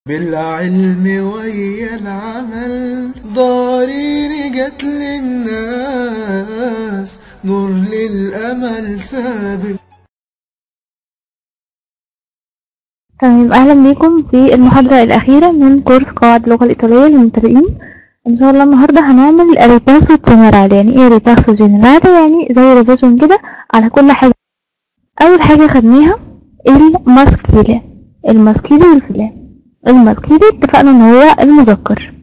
بالعلم ويا العمل ضارين جت للناس نور للأمل سابق تمام أهلا بيكم في المحاضرة الأخيرة من كورس قواعد اللغة الإيطالية للمبتدئين إن شاء الله النهاردة هنعمل ريباسو جنرال يعني إيه ريباسو جنرال يعني زي ريفيجن كده على كل حاجة أول حاجة خدناها الماسكيلة الماسكيلة والفلان الماسكيلة اتفقنا إن هو المذكر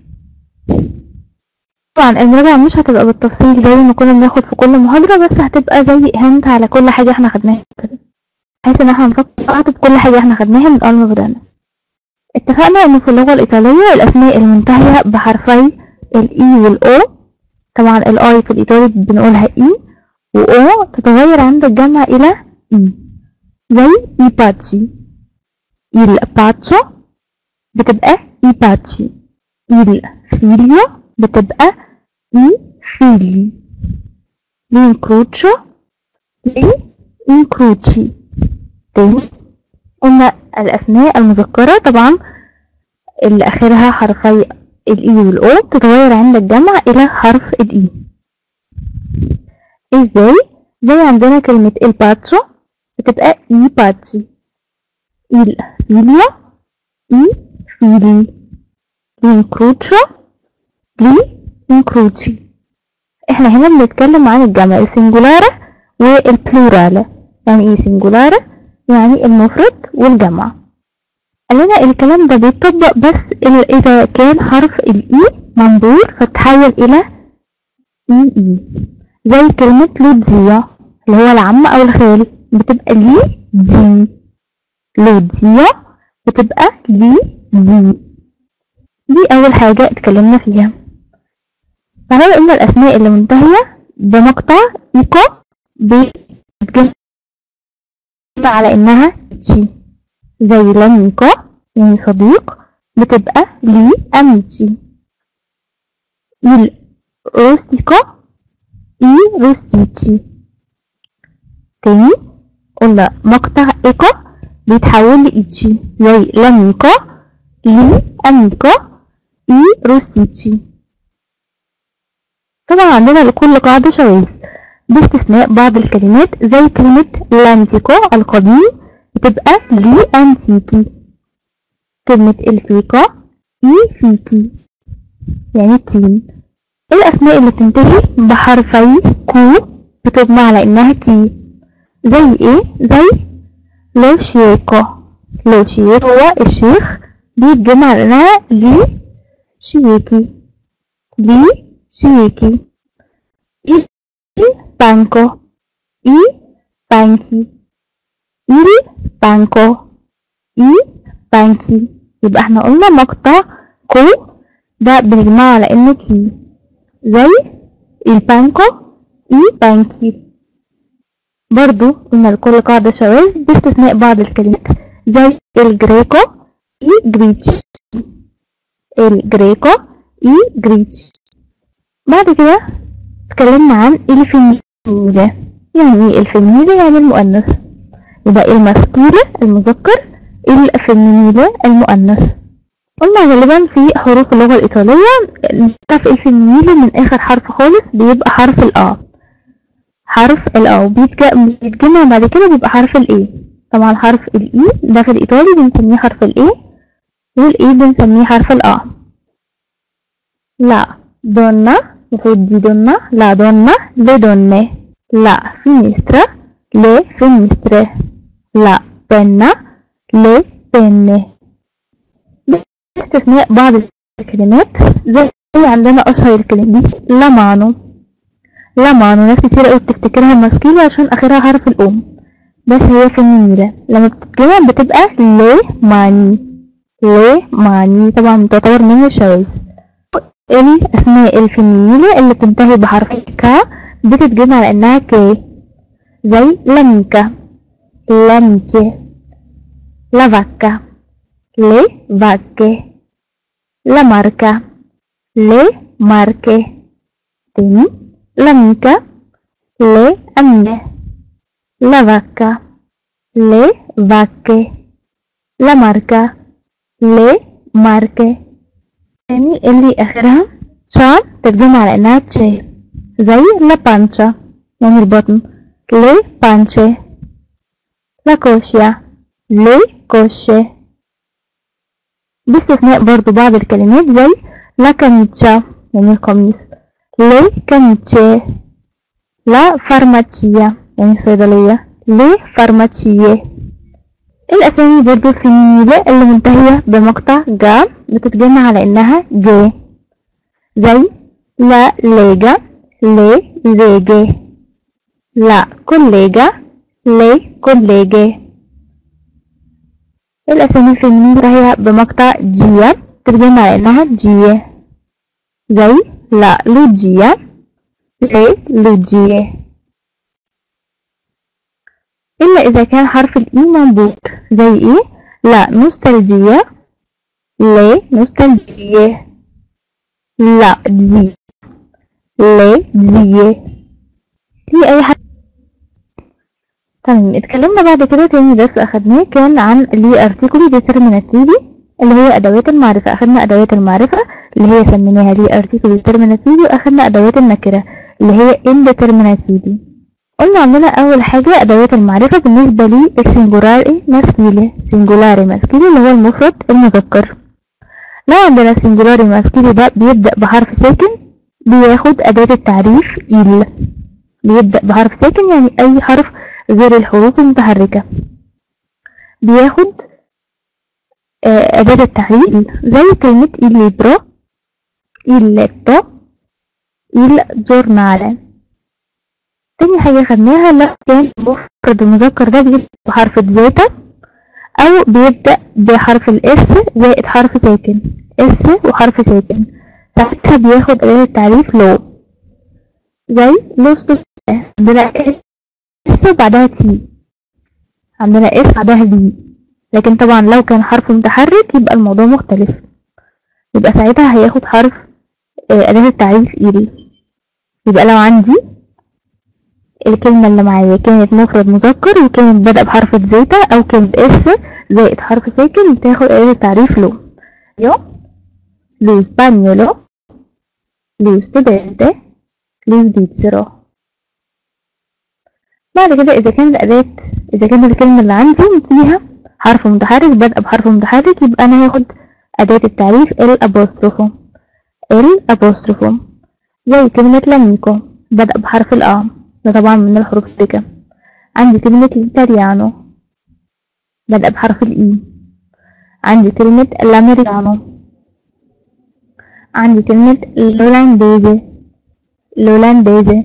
طبعا المراجعة مش هتبقى بالتفصيل زي ما كنا بناخد في كل محاضرة بس هتبقى زي هنت على كل حاجة احنا خدناها كده بحيث ان احنا نفكر بعض بكل حاجة احنا خدناها من اول ما بدأنا اتفقنا ان في اللغة الايطالية الاسماء المنتهية بحرفي الاي والاو طبعا الاي في الايطالي بنقولها اي واو تتغير عند الجمع الى اي زي اي باتشي il paccio بتبقى اي باتشي il figlio بتبقى اي figli l'incrocio li incroci تاني قلنا الأسماء المذكرة طبعا اللي آخرها حرفي الإي والأو تتغير عند الجمع إلى حرف الإي إزاي؟ زي عندنا كلمة الباتشو بتبقى إي باتشي il figlio i figli l'incrocio li incroci احنا هنا بنتكلم عن الجمع السنجولارة والبلورالة يعني ايه سنجولارة يعني المفرد والجمع قال لنا الكلام ده بيتطبق بس اذا كان حرف الاي منظور فتحول الى اي اي زي كلمة لوتزيا اللي هو العم او الخال بتبقى لي دي لوتزيا بتبقى لي دي دي اول حاجة اتكلمنا فيها فهنا قلنا الاسماء اللي منتهية بمقطع ايكو بتجمع على انها تشي زي لاميكو يعني صديق بتبقى لي اميتشي il روستيكو اي روستيتشي تاني قلنا مقطع ايكو بيتحول لإيتشي زي لاميكو لي اميكو اي روستيتشي طبعا عندنا لكل قاعدة شواذ باستثناء بعض الكلمات زي كلمة لانتيكو القديم بتبقى لي أنتيكي كلمة الفيكو إي فيكي يعني التين الأسماء اللي بتنتهي بحرفي كو بتجمع على إنها كي زي إيه؟ زي لوشيكو لوشيكو هو الشيخ بيتجمع على إنها لي شيكي لي شيكي il banco i banchi il banco i banchi يبقى احنا قلنا مقطع كو ده بنجمعه على انه كي زي البانكو اي بانكي برضو قلنا لكل قاعدة شواذ باستثناء بعض الكلمات زي الجريكو اي جريتش الجريكو اي جريتش بعد كده اتكلمنا عن الفيميلة يعني ايه الفيميلة يعني المؤنث يبقى الماسكيلة المذكر الفيميلة المؤنث قلنا غالبا في حروف اللغة الإيطالية نعرف الفيميلة من آخر حرف خالص بيبقى حرف الآ حرف الآ بيتجمع بعد كده بيبقى حرف الإي طبعا حرف الإي ده في الإيطالي بنسميه حرف الإي والإي بنسميه حرف الآ لا donna المفروض دي donna la donna le donne la finestra le finestre la penna le penne باستثناء بعض الكلمات زي عندنا أشهر الكلمات دي لا مانو لا مانو ناس كتير قوي بتفتكرها ماسكيلة عشان آخرها حرف الأم بس هي فيميلة لما بتتجمع بتبقى لي ماني لي ماني طبعا تعتبر من الشواذ الأسماء الفيمينية اللي بتنتهي بحرف ك بتتجمع على إنها كي زي لاميكا لاميكي la vacca le vacche la marca le marche تاني l'amica le amiche la vacca le vacche la marca le ماركة تاني اللي آخرها تشا ترجمة على إنها تشي زي لا بانشا يعني البطن لي بانشي لا كوشيا لي كوشي باستثناء برضو بعض الكلمات زي لا كاميتشا يعني القميص لي كاميتشي لا فارماتشيا يعني صيدلية لي فارماتشيه الأسامي برضو الفيمينيلة اللي منتهية بمقطع جا بتتجمع على إنها جي زي لا ليجا لي ليجي لا كوليجا لي كوليجي الأسامي الفيمينية منتهية بمقطع جيا بتتجمع على إنها جيه زي لا لوجيا لي لوجيه إلا إذا كان حرف الإي منبوط زي إيه؟ لا نوستالجيا لي نوستالجية لا دي لي دي في أي حاجة تمام اتكلمنا بعد كده تاني درس أخدناه كان عن لي ارتيكولي ديترميناتيفي اللي هي أدوات المعرفة أخدنا أدوات المعرفة اللي هي سميناها لي ارتيكولي ديترميناتيفي وأخدنا أدوات النكرة اللي هي indeterminatively قلنا عندنا أول حاجة أدوات المعرفة بالنسبة لي السنجولاري ماسكيلي سنجولاري ماسكيلي اللي هو المفرد المذكر لو عندنا سنجولاري ماسكيلي ده بيبدأ بحرف ساكن بياخد أداة التعريف إل بيبدأ بحرف ساكن يعني أي حرف غير الحروف المتحركة بياخد آه، أداة التعريف زي كلمة il libro il letto il giornale تاني حاجة خدناها لو كان المفرد المذكر ده بيبدأ بحرف الزيتا أو بيبدأ بحرف الإس زائد حرف ساكن إس وحرف ساكن ساعتها بياخد أداة التعريف لو زي لو عندنا إس وبعدها تي عندنا إس بعدها بي لكن طبعا لو كان حرف متحرك يبقى الموضوع مختلف يبقى ساعتها هياخد حرف آه، أداة التعريف إيري يبقى لو عندي الكلمة اللي معايا كانت مفرد مذكر وكانت بدأ بحرف الزيتا أو كانت اس زائد حرف ساكن بتاخد أداة التعريف لو يو لو سبانيولو لو ستودنتي لو سبيتزرو بعد كده إذا كانت الأداة إذا كانت الكلمة اللي عندي فيها حرف متحرك بدأ بحرف متحرك يبقى أنا هاخد أداة التعريف الأبوستروفو الأبوستروفو زي كلمة لاميكو بدأ بحرف الآ ده طبعا من الحروف السكة عندي كلمة الإيطاليانو بدأ بحرف الإي عندي كلمة الأمريكانو عندي كلمة الهولنديزي الهولنديزي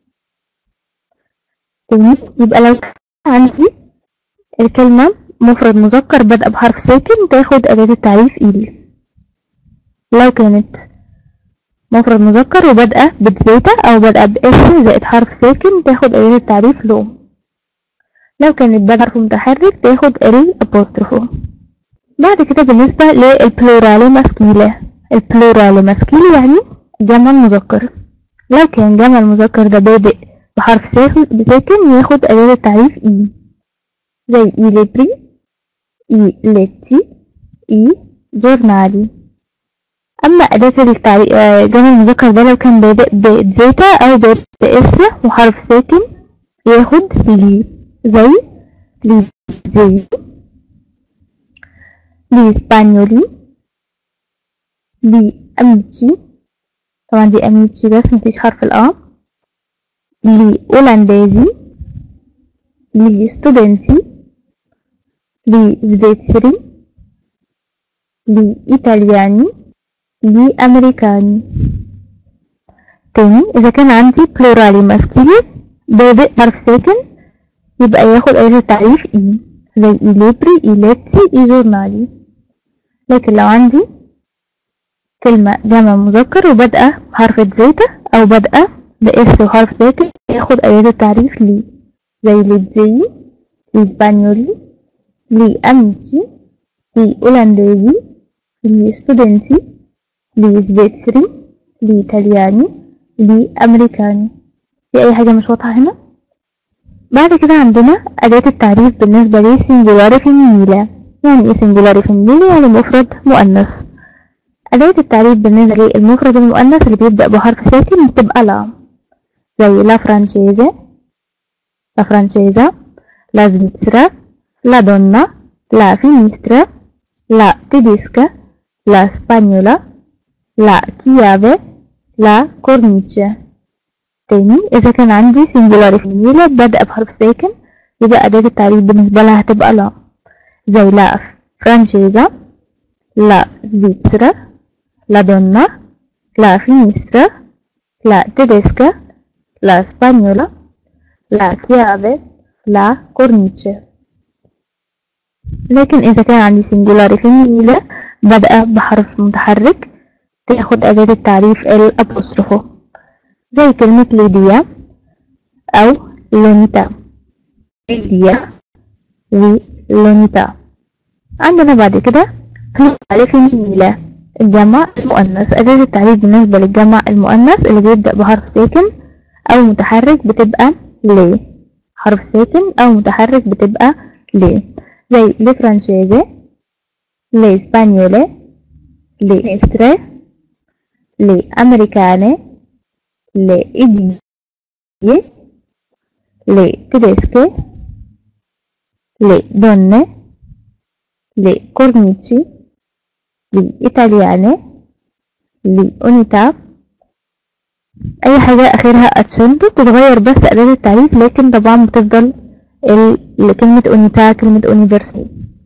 كلمة يبقى لو كان عندي الكلمة مفرد مذكر بدأ بحرف ساكن تاخد أداة التعريف إيل لو كانت مفرد مذكر وبادئة بزيتا أو بادئة بإس زائد حرف ساكن تاخد أداة التعريف لو لو كانت بادئة حرف متحرك تاخد ال apostrophe بعد كده بالنسبة للبلورال ماسكيلة البلورال ماسكيلة يعني جمع مذكر لو كان جمع المذكر ده بادئ بحرف ساكن ساكن ياخد أداة التعريف إي زي إي ليبري إي ليتي إي جورنالي أما أداة التعريف جمع المذكر ده لو كان بادئ بزيتا أو بادئ بإس وحرف ساكن ياخد لي زي لي زي لي اسبانيولي لي أميتشي طبعا دي أميتشي بس مفيش حرف الآ لي أولانديزي لي ستودنتي لي سفيتسري لي إيطالياني لي أمريكاني تاني إذا كان عندي بلورالي ماسكيلي بادئ حرف ساكن يبقى ياخد أداة التعريف إي زي إي ليبري إي ليتسي إي جورنالي لكن لو عندي كلمة جمع مذكر وبادئة بحرف زيتا أو بادئة بإس وحرف ساكن ياخد أداة التعريف لي زي ليبزي لي اسبانيولي لي أميتشي لي أولانديزي لي ستودنتي لي سفيتسري لي إيطالياني لي أمريكاني في أي حاجة مش واضحة هنا؟ بعد كده عندنا أداة التعريف بالنسبة لي سنجولار فيمينيلا يعني ايه سنجولاري فيمينيلي يعني مفرد مؤنث أداة التعريف بالنسبة للمفرد المؤنث اللي بيبدأ بحرف ساكن بتبقى لا زي لا فرانشيزي لا فرانشيزا لا سفيتسرا لا دونا لا فينيسترا لا تيديسكا لا سبانيولا لا كيافي لا كورنيتشا تاني إذا كان عندي سنجولاري فيمينيلي بدأ بحرف ساكن يبقى أداة التعريف بالنسبة لها هتبقى لا زي لا فرانشيزا لا سفيتسرا لا دونا لا فينيسترا لا تedesca لا spagnola لا chiave لا cornice لكن إذا كان عندي سنجولاري فيمينيلا بدأ بحرف متحرك تاخد أداة التعريف الأبوستروفو زي كلمة ليديا أو لونيتا ليديا ولونيتا عندنا بعد كده تعريف فيمينيلا الجمع المؤنث أداة التعريف بالنسبة للجمع المؤنث اللي بيبدأ بحرف ساكن أو متحرك بتبقى لي حرف ساكن أو متحرك بتبقى لي زي لي فرانشيزي لي سبانيولي لي استري لي أمريكاني لي إيدي لي تedesche لي donne لي cornici للإيطالياني لأونيتا أي حاجة آخرها أتشنتو بتتغير بس أداة التعريف لكن طبعا بتفضل ال- كلمة أونيتا كلمة أونيفرسال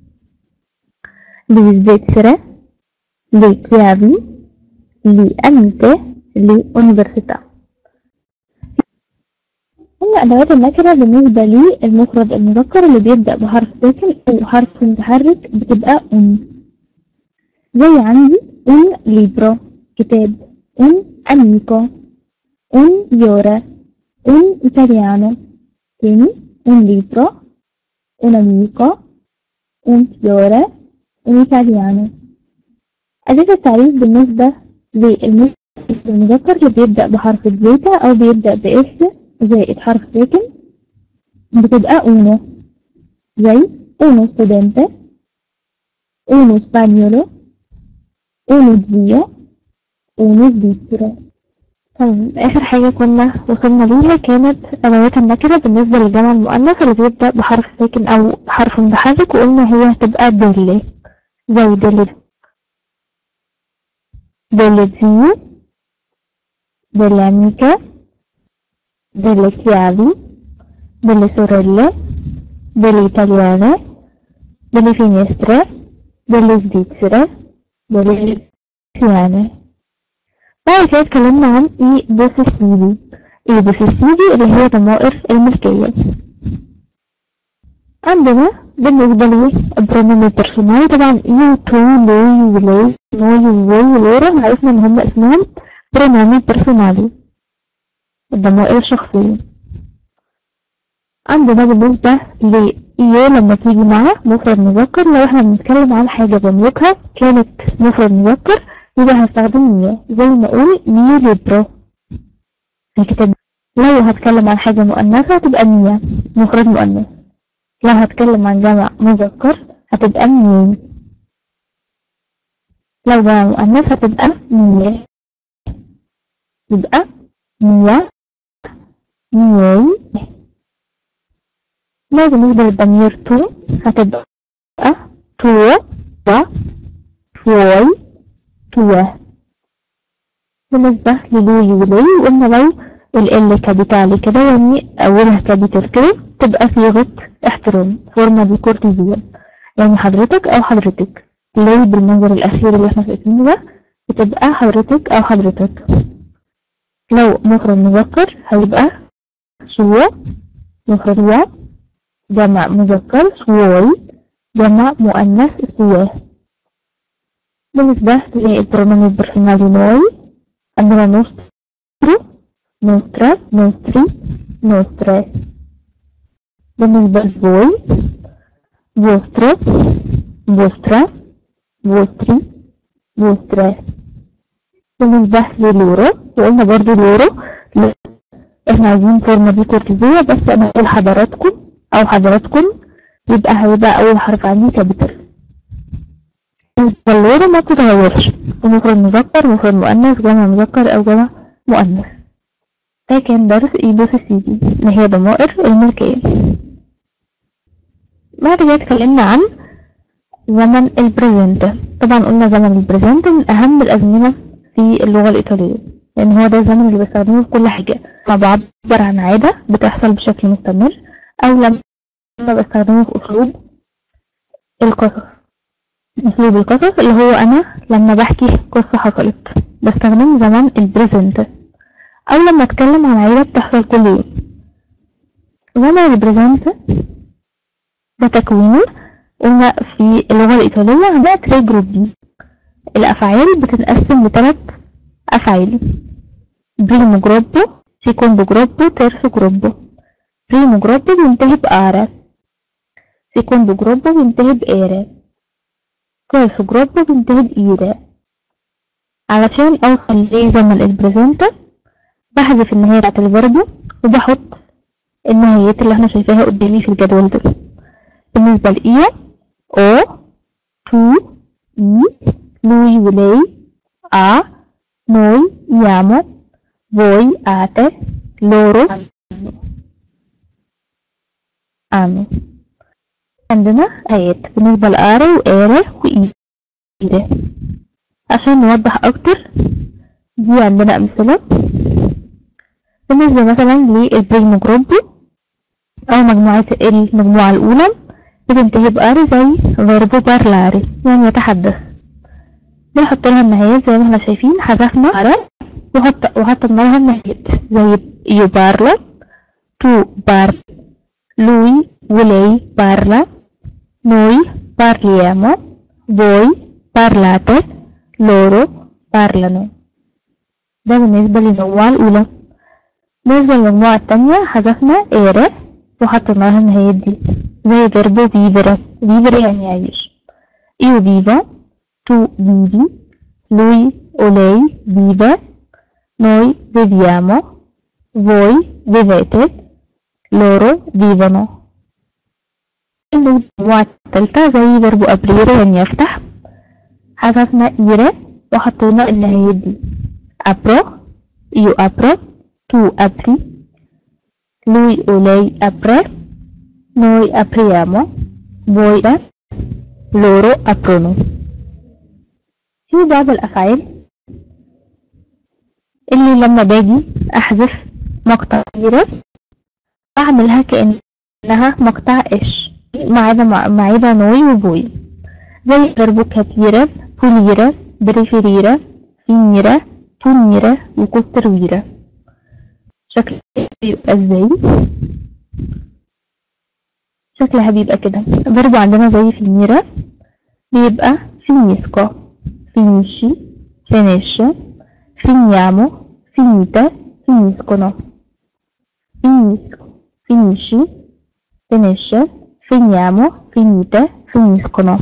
لسفيتسرا لكيافي لأميتي لأونيفرسيتا هي أدوات النكرة بالنسبة للمفرد المذكر اللي بيبدأ بحرف ساكن أو حرف متحرك بتبقى أن زي عندي un libro كتاب un amico un fiore un italiano تاني un libro un amico un fiore un italiano أداة التعريف بالنسبة للمفرد المذكر اللي بيبدأ بحرف الزيتا أو بيبدأ بإس زائد حرف ساكن بتبقى uno زي uno studente uno spagnolo uno zio uno svizzero طيب آخر حاجة كنا وصلنا ليها كانت أدوات النكرة بالنسبة للجمع المؤنث اللي بيبدأ بحرف ساكن أو حرف متحرك وقلنا هي هتبقى ديلي زي ديلي delle zie, delle amiche, delle chiavi, delle sorelle, delle italiane, delle finestre, delle svizzere, delle egiziane. بعد كده اتكلمنا عن ايه بوسيسيفي ايه بوسيسيفي اللي هي ضمائر الملكية عندنا بالنسبة لي البرونوم البرسونال طبعا ايه تو لي ولي نوي ووي ولورا عرفنا ان هم اسمهم برونوم بيرسونالي الضمائر الشخصية عندنا بالنسبة ل إيه لما تيجي مع مفرد مذكر لو احنا بنتكلم عن حاجة بنملكها كانت مفرد مذكر يبقى هستخدم مية زي ما اقول مية ليبرو الكتاب لو هتكلم عن حاجة مؤنثة هتبقى مية مفرد مؤنث لو هتكلم عن جمع مذكر هتبقى مية لو جمع مؤنث هتبقى مية يبقى مية مية لو بالنسبة للضمير تو هتبقى تو و توي توه بالنسبة للوي ولي قلنا لو ال كابيتالي كده يعني أولها كابيتال كده تبقى صيغة احترام فورما دي كورتيزية يعني حضرتك أو حضرتك لي بالمنظر الأخير اللي احنا شايفينه ده بتبقى حضرتك أو حضرتك لو مفرد مذكر هيبقى سوا مفرد و جمع مذكر سواي جمع مؤنث سواه بالنسبة للبرونوم البرسونالي نوعي عندنا نوسترو نوسترا نوستري نوسترا بالنسبة للبوي بوسترو بوسترا بوستري بوسترا بالنسبة للورو وقلنا برضو الورو لا، احنا عايزين فورمة دي كورتيزية بس انا اقول حضراتكم او حضراتكم يبقى هيبقى اول حرف عندي كابيتال بالنسبة للورا ما بتتغيرش مفرد مذكر مفرد مؤنث جمع مذكر أو جمع مؤنث ده كان درس ايدو في السي دي اللي هي ضمائر الملكية بعد كده اتكلمنا عن زمن البريزنت طبعا قلنا زمن البريزنت من أهم الأزمنة في اللغة الإيطالية لأن هو ده الزمن اللي بستخدمه في كل حاجة ما بعبر عن عادة بتحصل بشكل مستمر أو لما بستخدمه في أسلوب القصص أسلوب القصص اللي هو أنا لما بحكي قصة حصلت بستخدم زمن البريزنت أو لما أتكلم عن عادة بتحصل كل يوم زمن البريزنت ده تكوينه قلنا في اللغة الإيطالية عندنا تري جروبي الأفعال بتتقسم لثلاث أفعال بريمو جروبو سيكوندو جروبو تيرسو جروبو بريمو جروبو بينتهي بآرا سيكوندو جروبو بينتهي بإيرا تيرسو جروبو بينتهي بإيرا علشان أوصل لزمن البريزنت بحذف النهاية بتاعت الفيربو وبحط النهايات اللي احنا شايفاها قدامي في الجدول ده بالنسبة لإيا أو تو إي lui o lei ha noi iamo voi ate loro hanno عندنا آيات بالنسبة لآرة وآرة وإيرة عشان نوضح أكتر دي عندنا أمثلة بالنسبة مثلا للبريمو جروبو أو مجموعة المجموعة الأولى بتنتهي بآري زي فيربو بارلاري يعني يتحدث بنحط لها النهايات زي ما احنا شايفين حذفنا على وحط وحطينا لها النهايات زي يو بارلا تو بار لوي ولي بارلا نوي parliamo voi parlate loro parlano ده بالنسبة للمجموعة الأولى بالنسبة للمجموعة التانية حذفنا إيرة وحطينا لها النهايات دي زي فيربو فيفرا فيفرا يعني يعيش إيو فيفا tu vivi, lui o lei vive, noi viviamo, voi vivete, loro vivono. المجموعة التالتة زي فيربو أبريرو يعني يفتح حذفنا إيرة وحطينا النهايات دي أبرو يو أبرو تو أبري lui o lei apre noi apriamo voi loro aprono في بعض الأفعال اللي لما باجي أحذف مقطع كبيرة أعملها كأنها مقطع إش ما عدا ما عدا نوي وبوي زي فيربو كابيرة بوليرة بريفيريرة فينيرة تونيرة وكوسترويرة شكل بيبقى ازاي شكلها بيبقى كده فيربو عندنا زي فينيرة بيبقى فينيسكو finisci, finisce, finiamo, finite, finiscono. Finisco, finisci, finisce, finiamo, finite, finiscono.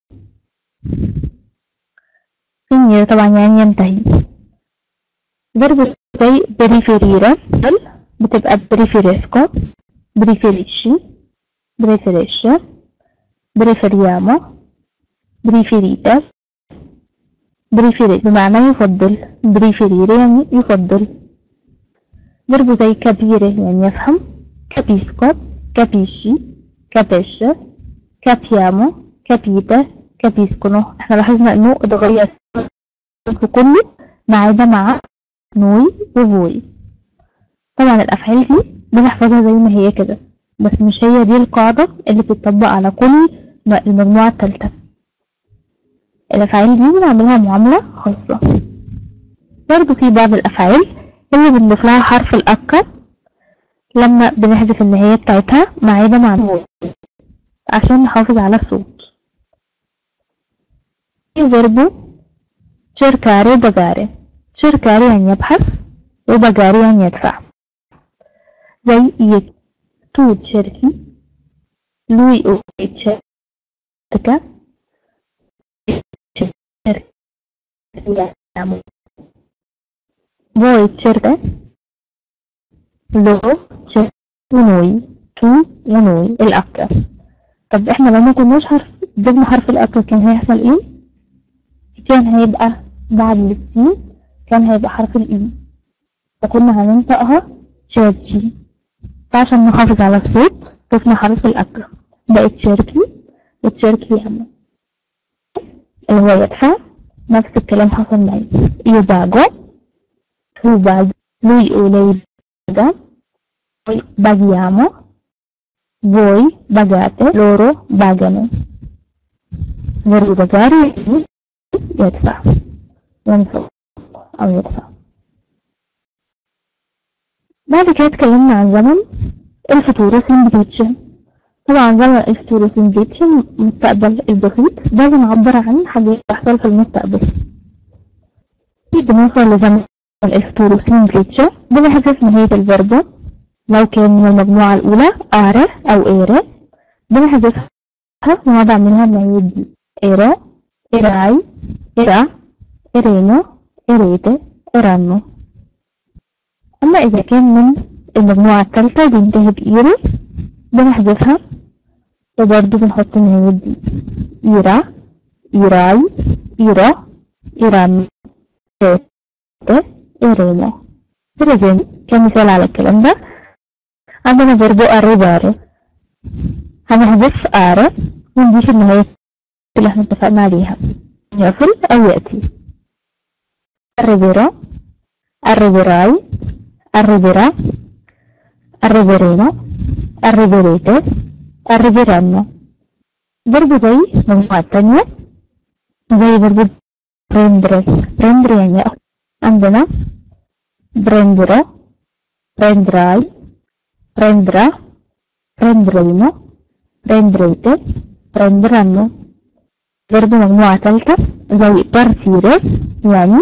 finire طبعا يعني ينتهي verbo زي preferire بتبقى preferisco preferisci preferisce preferiamo preferite بريفيري بمعنى يفضل بريفيريري يعني يفضل verbo زي كابيري يعني يفهم capisco capisci capisce capiamo capite capiscono احنا لاحظنا انه اتغير في كله ما عدا مع نوي وفوي طبعا الافعال دي بنحفظها زي ما هي كده بس مش هي دي القاعدة اللي بتطبق على كل المجموعة التالتة الأفعال دي بنعملها معاملة خاصة برضو في بعض الأفعال اللي بنضيف لها حرف الأكا لما بنحذف النهاية بتاعتها ما عدا مع النون عشان نحافظ على الصوت في فيربو cercare وبجاري cercare يعني يبحث وبجاري يعني يدفع زي يك tu cerchi lui o cerca cerchiamo voi cercate loro cercano noi tu ونوي الأكا طب احنا لو ما كناش حرف ضمن حرف الأكا كان هيحصل ايه كان هيبقى بعد التي كان هيبقى حرف الاي فكنا هننطقها تشاركي فعشان نحافظ على الصوت ضفنا حرف الأكل بقت تشاركي وتشاركي هم اللي هو يدفع نفس الكلام حصل معي يباغو يباغ lui o lei paga noi paghiamo voi pagate loro pagano vorrei pagare يدفع ينفق أو يدفع بعد كده اتكلمنا عن زمن الفطور سيمبليتشن طبعا زمن الفطور سيمبليتشن المستقبل البسيط ده بنعبر عن حاجات بتحصل في المستقبل بالنسبة لزمن الفطور سيمبليتشن بنحذف نهاية الفيرب لو كان من المجموعة الأولى أرى أو إيرا بنحذفها ونضع منها النهاية دي إيرا إيراي إيرا إيرينو إيريتي إيرانو أما إذا كان من المجموعة الثالثة بينتهي بإيري بنحذفها وبرضه بنحط النهاية دي إيرا إيراي إيرا إيران إيريتي إيرينو بريزنت كمثال على الكلام ده عندنا فيربو arrivare هنحذف آرة ونضيف النهاية اللي احنا اتفقنا عليها يصل أو يأتي arriverò arriverai arriverà arriveremo arriverete arriveranno verbo زي مجموعة تانية زي verbo prendere prendere يعني يأخذ عندنا prenderò prenderai prenderà prenderemo prenderete prenderanno verbo مجموعة ثالثة زي partire يعني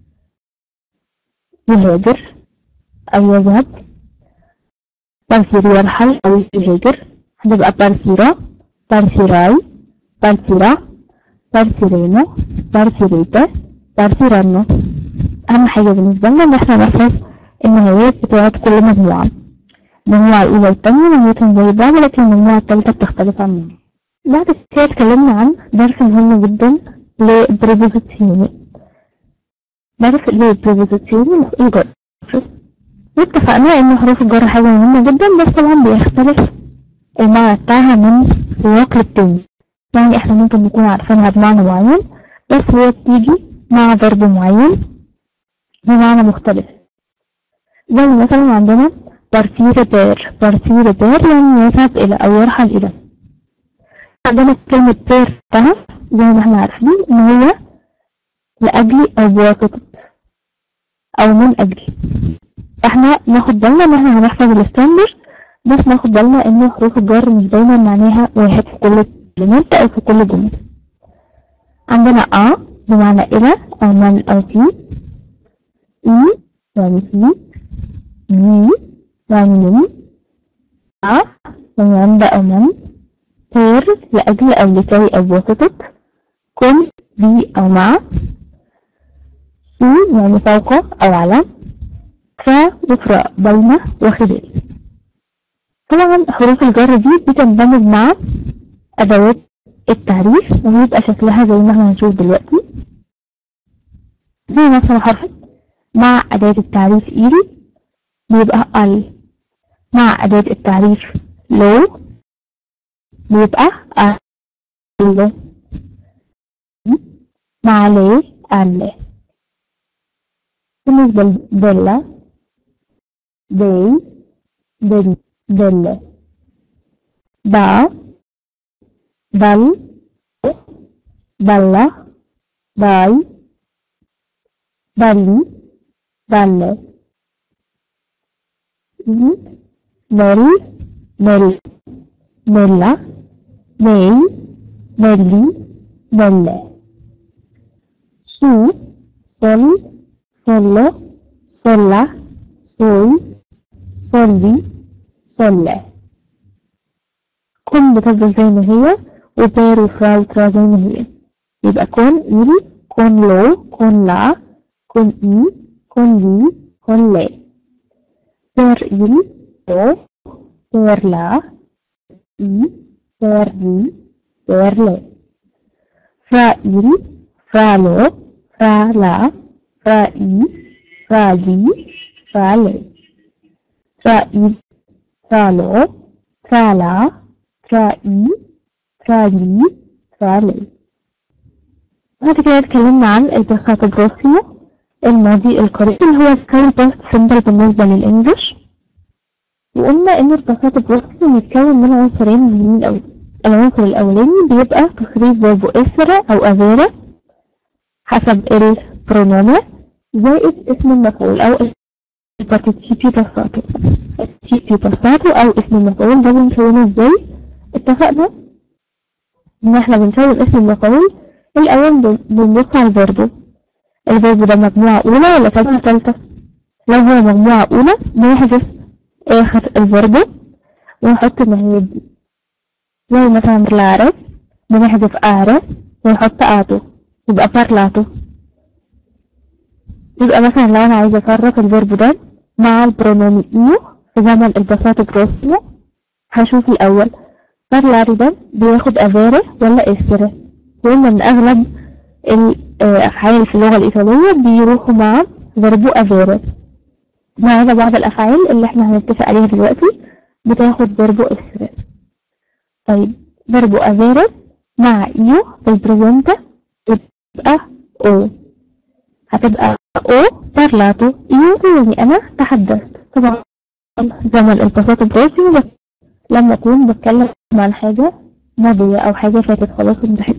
يهاجر أو يذهب partire يرحل أو يهاجر هتبقى partira partirai partira partiremo partirete partiranno أهم حاجة بالنسبة لنا إن احنا نحفظ النهايات بتاعت كل مجموعة المجموعة الأولى والتانية نهايتهم زي بعض لكن المجموعة التالتة بتختلف عنهم بعد كده اتكلمنا عن درس مهم جدا لبريبوزيتيوني نعرف ايه البريبوزيتيوني الجر واتفقنا ان حروف الجر حاجة مهمة جدا بس طبعا بيختلف المعنى بتاعها من سياق للتاني يعني احنا ممكن نكون عارفينها بمعنى معين بس هي بتيجي مع ضرب معين بمعنى مختلف زي مثلا عندنا بارتير بير بارتير بير يعني يذهب إلى أو يرحل إلى عندنا كلمة بير بتاعها زي ما احنا عارفين إن هي لأجل أو بواسطة أو من أجل احنا ناخد بالنا إن احنا هنحفظ الستاندرد بس ناخد بالنا إن حروف الجر مش دايما معناها واحد في كل كلمات أو في كل جملة عندنا أ بمعنى إلى أو من أو في إي يعني في جي يعني من أ يعني عند أو من غير لأجل أو لكي أو بواسطة كن بي أو مع سي يعني فوق أو على ف يفرق بين وخلال طبعا حروف الجر دي بتندمج مع أدوات التعريف ويبقى شكلها زي ما احنا هنشوف دلوقتي زي مثلا حرف مع أداة التعريف إيري بيبقى ال مع أداة التعريف لو بيبقى ال مع لي ال بالنسبة لديلا دي دل دل دا دل دلة داي دلي دل نل نل نلا ني نلي نل su sol solo sola soy solي solle كن بتفضل زي ما هي وبير وفرا وترا زي ما هي يبقى كون إيري كون لو كون لا كون إي كون لي كون لي بير إيري لو بير لا إي بير لي بير لي فرا إيري فعلوا فعلا فعي فعلي فعلي فعيد فعلوا فعلا فعي فعلي فعلي بعد كده اتكلمنا عن البساطة بروسيو الماضي القريب اللي هو الكاري باست سيمبل بالنسبة للإنجليش وقلنا إن البساطة بروسيو متكون من عنصرين مهمين أوي العنصر الأولاني بيبقى تصريف فيربو إسرة أو أفيرا حسب البرونومي زائد اسم المفعول أو البارتيسيبي باساتو التيبي باساتو أو اسم المفعول ده بنكونه ازاي اتفقنا إن احنا بنكون اسم المفعول الأول بنبص على الفيربو الفيربو ده مجموعة أولى ولا مجموعة تالتة لو هو مجموعة أولى بنحذف آخر الفيربو ونحط ما هي دي زي مثلا بلارس بنحذف أعرف ونحط آتو يبقى parlato يبقى مثلا لو أنا عايزة أصرف الفيرب ده مع البرونومي إيو في زمن البساطة بروسيو هشوف الأول parlare ده بياخد أفيري ولا إسري وقلنا إن أغلب الأفعال في اللغة الإيطالية بيروحوا مع فيربو أفيري ما عدا بعض الأفعال اللي احنا هنتفق عليها دلوقتي بتاخد فيربو إسري طيب فيربو أفيري مع إيو في البريزنتا تبقى او هتبقى او parlato io يعني انا تحدثت طبعا زمن البساطة بروسيو بس لما اكون بتكلم عن حاجة ماضية او حاجة فاتت خلاص انتهت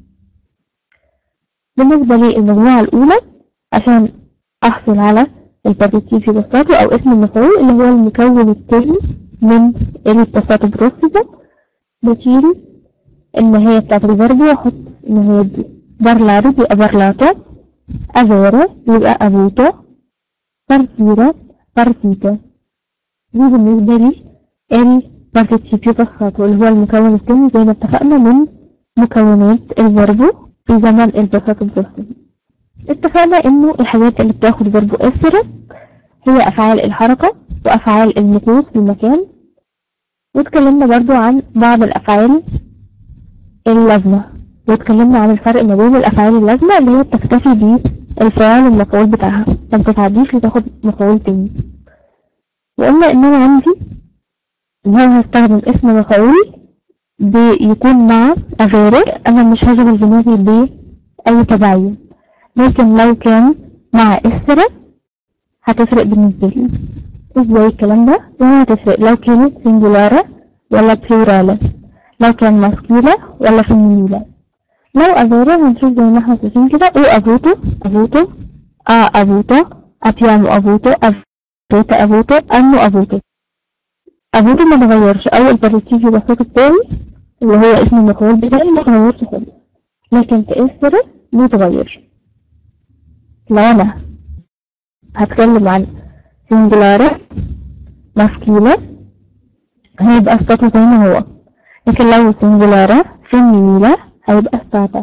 بالنسبة للمجموعة الاولى عشان احصل على البارتيتيفي بساطة او اسم المفعول اللي هو المكون التاني من البساطة بروسيو بشيل النهاية بتاعت الفيرب واحط النهاية دي parlare di parlato avere يبقى avuto partire partite دي بالنسبة لي البارتيسيبيو باساتو اللي هو المكون الثاني زي ما اتفقنا من مكونات الفيربو في زمن الباساتو بروسيس اتفقنا انه الحاجات اللي بتاخد فيربو اسر هي افعال الحركة وافعال المكوس في المكان واتكلمنا برضو عن بعض الافعال اللازمة واتكلمنا عن الفرق ما بين الافعال اللازمه اللي هي بتكتفي بالفعل والمفعول بتاعها ما بتتعديش لتاخد مفعول تاني وقلنا ان انا عندي ان انا هستخدم اسم مفعول بيكون مع افيري انا مش هشغل دماغي باي تبعية لكن لو كان مع اسر هتفرق بالنسبه لي ازاي الكلام ده يعني هتفرق لو كانت سنجولارة ولا بلورالة لو كان ماسكيلة ولا فيمينيلة لو avere هنشوف زي ما احنا شايفين كده او avuto avuto ha avuto abbiamo avuto avete avuto hanno avuto avuto ما اتغيرش او البارتيسيبي بسيط بتاعي اللي هو اسم المفعول بتاعي ما اتغيرش خالص لكن في اسر بيتغير لو انا هتكلم عن سنجلارة ماسكيلة هيبقى السطر زي ما هو لكن لو سنجلارة فيمينيلة هيبقى ستاتا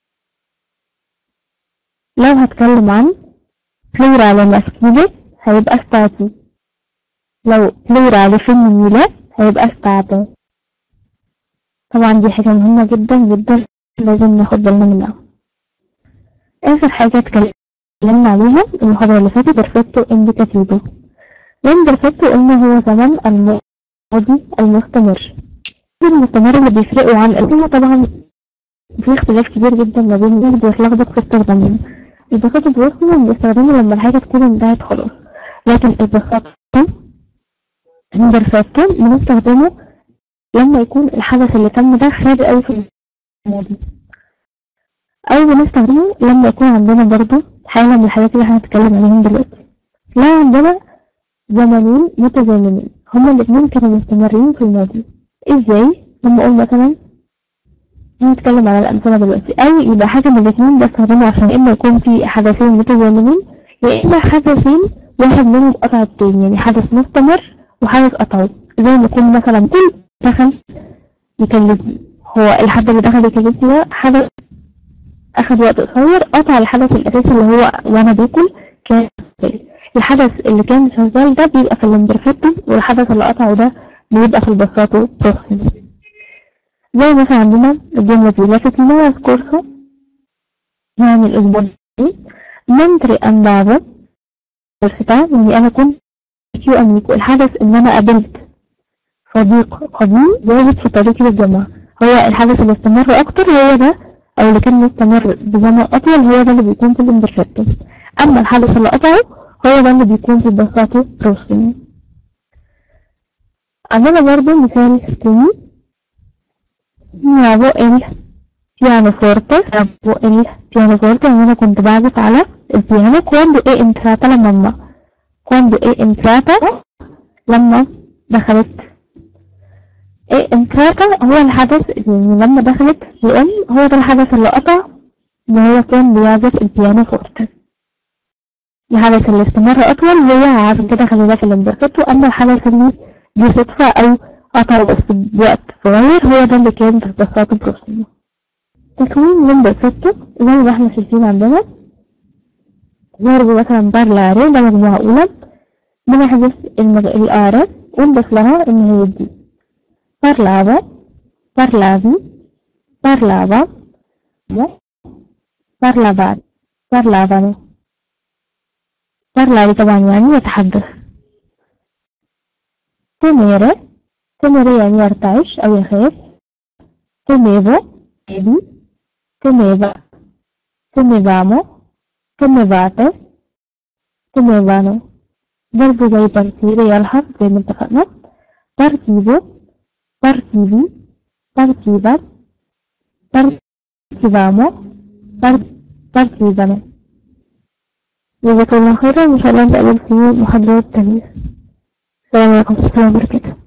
لو هتكلم عن بلورال ماسكيلي هيبقى ستاتي لو بلورال فيمينيلة هيبقى ستاتا طبعا دي حاجة مهمة جدا جدا لازم ناخد بالنا منها آخر حاجة اتكلمنا عليها المحاضرة اللي فاتت بيرفكتو انديكاتيفو لأن بيرفكتو قلنا هو زمن الماضي المستمر المستمر اللي بيفرقوا عن الأسئلة طبعا في اختلاف كبير جدا ما بين الناس بيتلخبط في استخدامهم البساطة بروسيو بيستخدموا لما الحاجة تكون انتهت خلاص لكن البساطة البرفكتو بنستخدمه لما يكون الحدث اللي تم ده خارج أوي في الماضي أو بنستخدمه لما يكون عندنا برضو حالة من الحاجات اللي احنا هنتكلم عليهم دلوقتي لا عندنا زمنين متزامنين هما الاتنين كانوا مستمرين في الماضي ازاي لما اقول مثلا هنتكلم على الأمثلة دلوقتي أو يبقى حاجة من الاتنين بستخدمه عشان إما يكون في حدثين متزامنين يا إما حدثين واحد منهم قطع التاني يعني حدث مستمر وحدث قطعه زي ما يكون مثلا كل دخل يكلمني هو الحد اللي دخل يكلمني ده حدث أخد وقت قصير قطع الحدث الأساسي اللي هو وأنا باكل كان الحدث اللي كان شغال ده بيبقى في الامبرفكتو والحدث اللي قطعه ده بيبقى في البساطو بروكسيمي زي مثلا عندنا الجملة دي لا تتميز كورسو يعني الأسبوع دي mentre andavo università يعني أنا كنت في أمريكا الحدث إن أنا قابلت صديق قديم زاهد في طريقي للجامعة هو الحدث اللي استمر أكتر هو ده أو اللي كان مستمر بزمن أطول هو ده اللي بيكون في الإمبرفكتو أما الحدث اللي قطعه هو ده اللي بيكون في البساطة بروسيمي عندنا برضو مثال تاني يابو ال pianoforte يابو ال pianoforte يعني أنا كنت بعزف على البيانو quando è entrata la mamma quando è entrata لما دخلت è entrata هو الحدث يعني لما دخلت الأم هو ده الحدث اللي قطع إن هو كان بيعزف البيانو فورte الحدث اللي استمر أطول هو عشان كده خلي بالك الامبرفكتو أما الحدث اللي دي صدفة أو قطع بس بوقت صغير هو ده اللي كان في البساطة بروسيما تكوين الامبرفكتو زي ما احنا شايفين عندنا ضرب مثلا بارلاري ده مجموعة أولى بنحذف المج... الآرة ونضيف لها إن هي دي parlava parlavi parlava parlavate parlavano parlare طبعا يعني يتحدث temere temere يعني يرتعش أو يخاف temevo temevi temeva temevamo temevate temevano برضه زي partire يلحق زي ما اتفقنا partivo partivi partivas partivamo par- partivano جزاكم الله خيرا وإن شاء الله نتقابل في محاضرات تانية السلام عليكم ورحمة الله وبركاته